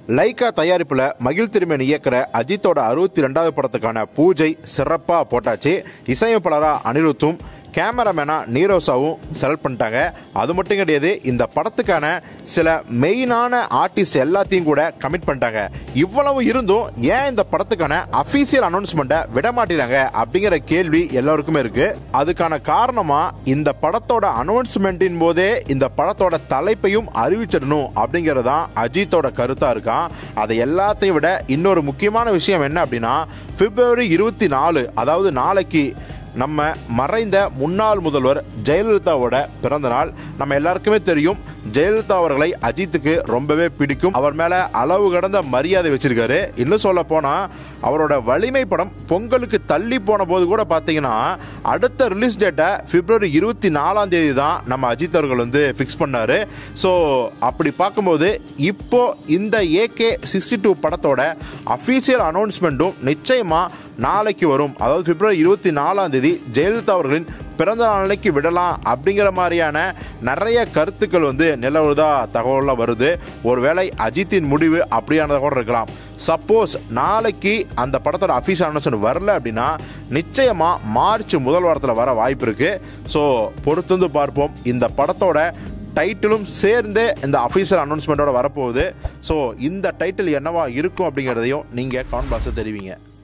Lyca தயாரிப்புல மகிழ் திருமேன் இயக்குற அஜித்தோட அறுபத்தி ரெண்டாவது படத்துக்கான பூஜை சிறப்பா போட்டாச்சு இசையமைப்பாளரா அனிருத்தும் கேமராமேனா நீரோசாவும் செலக்ட் பண்ணிட்டாங்க அது மட்டும் கிடையாது இந்த படத்துக்கான சில மெயினான ஆர்டிஸ்ட் எல்லாத்தையும் கூட கமிட் பண்ணிட்டாங்க இவ்வளவு இருந்தும் ஏன் இந்த படத்துக்கான அபிஷியல் அனௌன்ஸ்மெண்ட்டை விட மாட்டேறாங்க அப்படிங்கிற கேள்வி எல்லாருக்குமே இருக்கு அதுக்கான காரணமா இந்த படத்தோட அனௌன்ஸ்மெண்ட்டின் போதே இந்த படத்தோட தலைப்பையும் அறிவிச்சிடணும் அப்படிங்கறதுதான் அஜித்தோட கருத்தா இருக்கான் அதை எல்லாத்தையும் விட இன்னொரு முக்கியமான விஷயம் என்ன அப்படின்னா பிப்ரவரி இருபத்தி நாலு அதாவது நாளைக்கு நம்ம மறைந்த முன்னாள் முதல்வர் ஜெயலலிதாவோட பிறந்த நாள் நம்ம எல்லாருக்குமே தெரியும் ஜெயலலிதா அவர்களை அஜித்துக்கு ரொம்பவே பிடிக்கும் அவர் மேல அளவு கடந்த மரியாதை வச்சிருக்காரு இன்னும் சொல்ல போனா அவரோட வலிமை படம் பொங்கலுக்கு தள்ளி போன போது கூட பாத்தீங்கன்னா அடுத்த ரிலீஸ் டேட்டை பிப்ரவரி இருபத்தி நாலாம் தேதி தான் நம்ம அஜித் அவர்கள் வந்து ஃபிக்ஸ் பண்ணாரு ஸோ அப்படி பார்க்கும்போது இப்போ இந்த ஏகே சிக்ஸ்டி டூ படத்தோட அஃபீஷியல் அனௌன்ஸ்மெண்ட்டும் நிச்சயமா நாளைக்கு வரும் அதாவது பிப்ரவரி இருபத்தி நாலாம் தேதி ஜெயலலிதா அவர்களின் பிறந்த நாளைக்கு விடலாம் அப்படிங்கிற மாதிரியான நிறைய கருத்துக்கள் வந்து நிலவுதா தகவலாம் வருது ஒருவேளை அஜித்தின் முடிவு அப்படியானதாக கூட இருக்கலாம் சப்போஸ் நாளைக்கு அந்த படத்தோட அஃபீஷியல் அனௌன்ஸ்மெண்ட் வரல அப்படின்னா நிச்சயமா மார்ச் முதல் வாரத்தில் வர வாய்ப்பு இருக்கு ஸோ பொறுத்து வந்து பார்ப்போம் இந்த படத்தோட டைட்டிலும் சேர்ந்து இந்த அஃபீஷியல் அனௌன்ஸ்மெண்ட்டோட வரப்போகுது ஸோ இந்த டைட்டில் என்னவா இருக்கும் அப்படிங்கிறதையும் நீங்கள் கமெண்ட் பாக்ஸில் தெரிவிங்க